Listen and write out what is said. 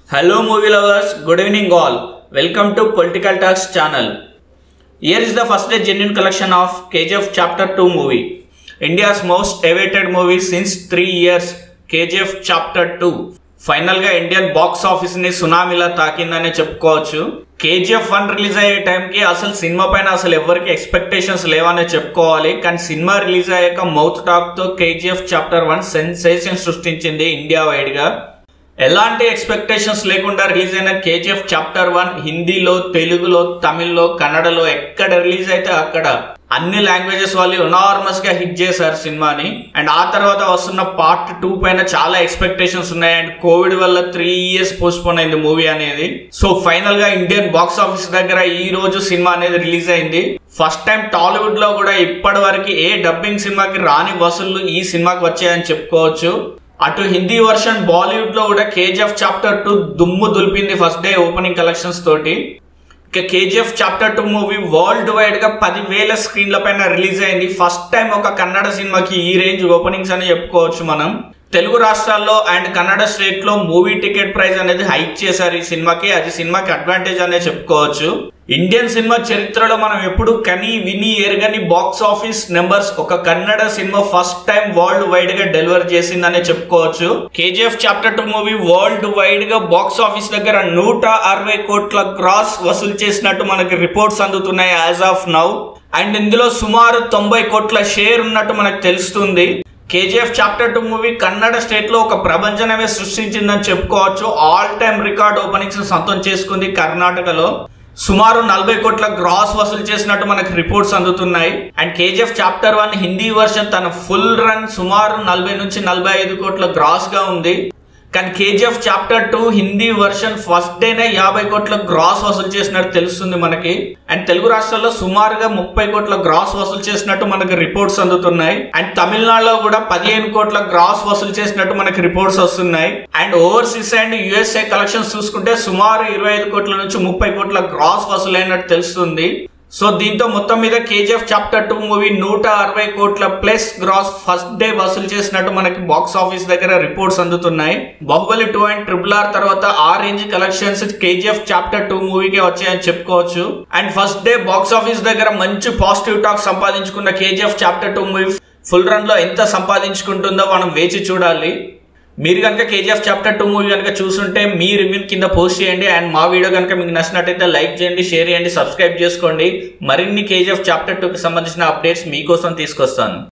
Hello movie lovers, good evening all. Welcome to Political Talks channel. Here is the first day genuine collection of KGF Chapter 2 movie. India's most awaited movie since 3 years, KGF Chapter 2. Final గా Indian box office ని సునామీలా తాకిందనే చెప్పుకోవచ్చు KGF one release అయ్యే టైంకి అసలు cinema పైన అసలు ఎవరికి ఎక్స్పెక్టేషన్స్ లేవనే చెప్పుకోవాలి కానీ సినిమా రిలీజ్ అయ్యాక మౌత్ టాక్ తో కేజీఎఫ్ చాప్టర్ వన్ సెన్సేషన్ సృష్టించింది ఇండియా వైడ్ గా ఎలాంటి ఎక్స్పెక్టేషన్స్ లేకుండా రిలీజ్ అయిన కేజీఎఫ్ చాప్టర్ వన్ హిందీలో తెలుగులో తమిళ్లో కన్నడలో ఎక్కడ రిలీజ్ అయితే అక్కడ అన్ని లాంగ్వేజెస్ వాళ్ళు ఎనార్మస్ గా హిట్ చేశారు సినిమాని అండ్ ఆ తర్వాత వస్తున్న పార్ట్ టూ పైన చాలా ఎక్స్పెక్టేషన్స్ ఉన్నాయి అండ్ కోవిడ్ వల్ల three years post pone movie అనేది సో ఫైనల్ గా ఇండియన్ బాక్స్ ఆఫీస్ దగ్గర ఈ రోజు సినిమా అనేది రిలీజ్ అయింది ఫస్ట్ టైం టాలీవుడ్ లో కూడా ఇప్పటి వరకు ఏ డబ్బింగ్ సినిమాకి రాని వసూళ్లు ఈ సినిమాకి వచ్చాయని చెప్పుకోవచ్చు అటు హిందీ వర్షన్ బాలీవుడ్ లో కూడా కేజీఎఫ్ చాప్టర్ టూ దుమ్ము దులిపింది ఫస్ట్ డే ఓపెనింగ్ కలెక్షన్స్ తోటి ఇక KGF chapter two movie world wide wide పదివేల స్క్రీన్ల పైన రిలీజ్ అయింది ఫస్ట్ టైం ఒక కన్నడ సినిమాకి ఈ రేంజ్ ఓపెనింగ్స్ అని చెప్పుకోవచ్చు మనం తెలుగు రాష్ట్రాల్లో అండ్ కన్నడ స్టేట్ లో మూవీ టికెట్ ప్రైస్ అనేది హైక్ చేశారు ఈ సినిమాకి అది సినిమాకి అడ్వాంటేజ్ అనే చెప్పుకోవచ్చు ఇండియన్ సినిమా చరిత్రలో మనం ఎప్పుడు కని విని ఎరగని బాక్స్ ఆఫీస్ నెంబర్స్ ఒక Kannada cinema first time world wide గా డెలివర్ చేసిందనే చెప్పుకోవచ్చు KGF chapter two movie world wide గా బాక్స్ ఆఫీస్ దగ్గర నూట అరవై కోట్ల గ్రాస్ వసూలు చేసినట్టు మనకి రిపోర్ట్స్ అందుతున్నాయి యాజ్ ఆఫ్ నౌ అండ్ ఇందులో సుమారు తొంభై కోట్ల షేర్ ఉన్నట్టు మనకు తెలుస్తుంది KGF chapter two movie Kannada state లో ఒక ప్రపంచనమే సృష్టించిందని చెప్పుకోవచ్చు ఆల్ టైమ్ రికార్డ్ ఓపెనింగ్స్ సొంతం చేసుకుంది కర్ణాటకలో సుమారు నలభై కోట్ల గ్రాస్ వసూలు చేసినట్టు మనకు రిపోర్ట్స్ అందుతున్నాయి and KGF chapter one Hindi version తన ఫుల్ రన్ సుమారు నలభై నుంచి నలభై ఐదు కోట్ల గ్రాస్ గా ఉంది కానీ KGF chapter two Hindi version first డేనే యాభై కోట్ల గ్రాస్ వసూలు చేసినట్టు తెలుస్తుంది మనకి అండ్ తెలుగు రాష్ట్రాల్లో సుమారుగా ముప్పై కోట్ల గ్రాస్ వసూలు చేసినట్టు మనకి రిపోర్ట్స్ అందుతున్నాయి అండ్ తమిళనాడులో కూడా పదిహేను కోట్ల గ్రాస్ వసూలు చేసినట్టు మనకి రిపోర్ట్స్ వస్తున్నాయి and overseas and USA collections చూసుకుంటే సుమారు ఇరవై ఐదు కోట్ల నుంచి ముప్పై కోట్ల గ్రాస్ వసూలైనట్టు తెలుస్తుంది సో దీంతో మొత్తం మీద కేజీఎఫ్ చాప్టర్ టూ మూవీ నూట అరవై కోట్ల ప్లస్ గ్రాస్ ఫస్ట్ డే వసూలు చేసినట్టు మనకి బాక్స్ ఆఫీస్ దగ్గర రిపోర్ట్స్ అందుతున్నాయి Baahubali two and triple R తర్వాత ఆ range collections KGF chapter two మూవీకే వచ్చాయని చెప్పుకోవచ్చు and first day box office దగ్గర మంచి పాజిటివ్ టాక్ సంపాదించుకున్న KGF chapter two movie full run లో ఎంత సంపాదించుకుంటుందో మనం వేచి చూడాలి మీరు కనుక కేజీఎఫ్ చాప్టర్ టూ మూవీ కనుక చూసుంటే మీ రివ్యూ కింద పోస్ట్ చేయండి అండ్ మా వీడియో కనుక మీకు నచ్చినట్టయితే లైక్ చేయండి షేర్ చేయండి సబ్స్క్రైబ్ చేసుకోండి మరిన్ని కేజీఎఫ్ చాప్టర్ టూకి సంబంధించిన అప్డేట్స్ మీకోసం తీసుకొస్తాను